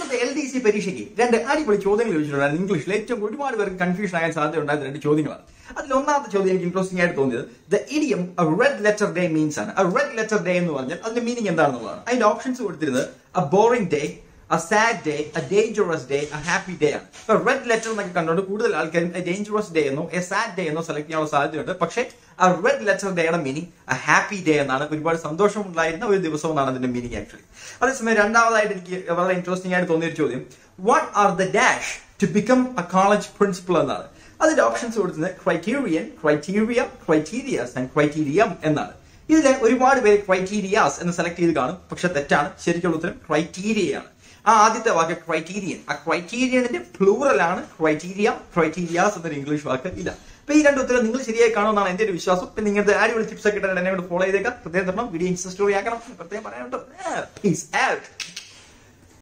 ഇത്തവണത്തെ L D C പരീക്ഷയ്ക്ക് രണ്ട് അടിപൊളി ചോദ്യങ്ങൾ ചോദിച്ചിട്ടുണ്ടായിരുന്നു ഇംഗ്ലീഷിൽ ഏറ്റവും ഒരുപാട് പേർക്ക് കൺഫ്യൂഷൻ ആകാൻ സാധ്യത ഉണ്ടായിരുന്ന രണ്ട് ചോദ്യങ്ങളാണ് അതിൽ ഒന്നാമത്തെ ചോദ്യം എനിക്ക് ഇൻട്രസ്റ്റിംഗ് ആയിട്ട് തോന്നിയത് the idiom red letter day means ആണ് റെഡ് ലെറ്റർ ഡേ എന്ന് പറഞ്ഞാൽ അതിന്റെ മീനിങ് എന്താണെന്നുള്ളതാണ് അതിന്റെ ഓപ്ഷൻസ് കൊടുത്തിരുന്നത് a boring day a sad day a dangerous day a happy day ആണ് ഇപ്പൊ റെഡ് ലെറ്റർ എന്നൊക്കെ കണ്ടുകൊണ്ട് കൂടുതൽ ആൾക്കാരും എ ഡേഞ്ചറസ് ഡേ എന്നോ എ സാഡ് ഡേ എന്നോ സെലക്ട് ചെയ്യാനുള്ള സാധ്യതയുണ്ട് പക്ഷേ ആ റെഡ് ലെറ്റർ ഡേയുടെ മീനിങ് എ ഹാപ്പി ഡേ എന്നാണ് ഒരുപാട് സന്തോഷം ഉണ്ടായിരുന്ന ഒരു ദിവസം എന്നാണ് അതിന്റെ മീനിങ് ആക്ച്വലി അതേസമയം രണ്ടാമതായിട്ട് എനിക്ക് വളരെ ഇൻട്രസ്റ്റിംഗ് ആയിട്ട് തോന്നിയ ഒരു ചോദ്യം what are the dash to become a college principal എന്നാണ് അതിന്റെ ഓപ്ഷൻസ് കൊടുക്കുന്നത് criterion criteria criterias and criterium എന്നാണ് ഇതിലെ ഒരുപാട് പേര് ക്രൈറ്റീരിയാസ് എന്ന് സെലക്ട് ചെയ്ത് കാണും പക്ഷെ തെറ്റാണ് ശരിക്കുള്ള ഉത്തരം ക്രൈറ്റീരിയയാണ് ആ ആദ്യത്തെ വാക്ക് ക്രൈറ്റീരിയൻ ആ ക്രൈറ്റീരിയനിന്റെ പ്ലൂറൽ ആണ് ക്രൈറ്റീരിയ ക്രൈറ്റീരിയാസ് എന്നൊരു ഇംഗ്ലീഷ് വാക്ക് ഇല്ല അപ്പൊ ഈ രണ്ട് ഉത്തരം നിങ്ങൾ ശരിയായി കാണുമെന്നാണ് എന്റെ ഒരു വിശ്വാസം പിന്നെ നിങ്ങളുടെ അടിപൊളി ടിപ്സ് ഒക്കെ ഇട്ടാൽ എന്നെ ഫോളോ ചെയ്തേക്കാം പ്രത്യേകം തരണം വീഡിയോ ഇൻസ്റ്റ സ്റ്റോറി ആക്കണം പ്രത്യേകം പറയാനുണ്ടോ പീസ് ഔട്ട്